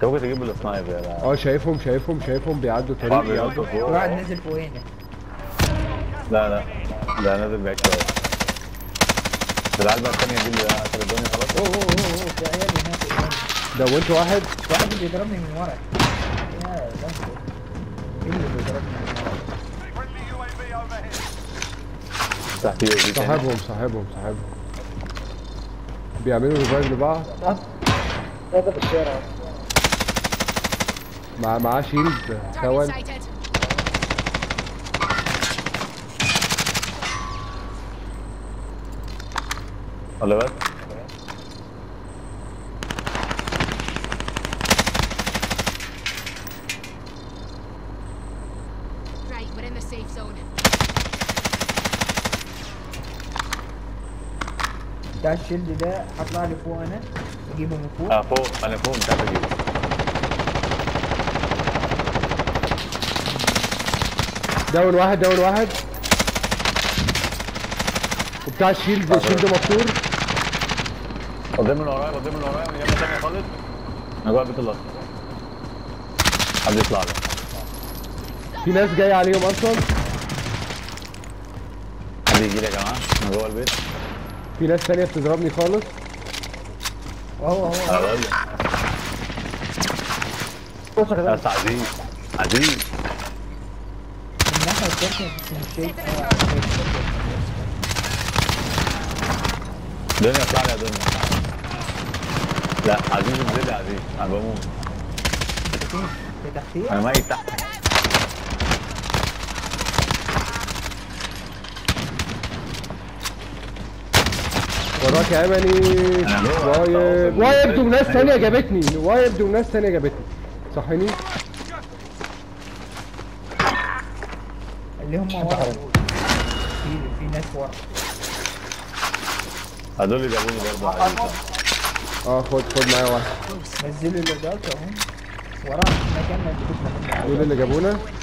انت ممكن تجيب السنايبر يا لا اه شايفهم شايفهم شايفهم بيعدوا آه، طريق بينطوا بيعدوا فوق. واحد نزل فوقينا لا لا لا نازل بعيد شويه العلبة الثانية دي اللي هتردوني خلاص اوه اوه اوه اوه في عيال هناك قدامي. دونت واحد واحد بيضربني من ورا يا ده ايه اللي بيضربني من ورا تحت يو في صاحبهم صاحبهم صاحبهم بيعملوا ريفايف لبعض هذا في الشارع مع معاه شيلد Target ثوان sighted. خلي بالك Right, we're in the safe zone. بتاع الشيلد ده هطلع لي فوق انا اجيبه من فوق اه فوق انا فوق مش عارف اجيبه داون واحد داون واحد وبتاع الشيلد الشيلد مكسور قدام من ورايا قدام من ورايا من جنب تانية خالص انا جوه البيت الاصفر حد يطلع له في ناس جايه عليهم اصلا حد يجي لي يا جماعه انا جوه البيت في ناس تانية بتضربني خالص وهو هو انا بقول لك بس عزيز عزيز من الناحية التانية بس مش شايف دنيا اطلع لي يا دنيا لا عزيز انزل لي يا عزيز انا بموت في تحتيه انا ميت تحت وراك يا اماني أنا جوه. وايب وايب دول ناس تانية جابتني وايب دول ناس تانية جابتني صحيني اللي هم ورا دول. في في ناس ورا هدول اللي جابوني برضه عزيز اه خد خد معايا واحد نزلوا اللي ده اهو ورا مكان ما يجيبوش مكان دول اللي جابونا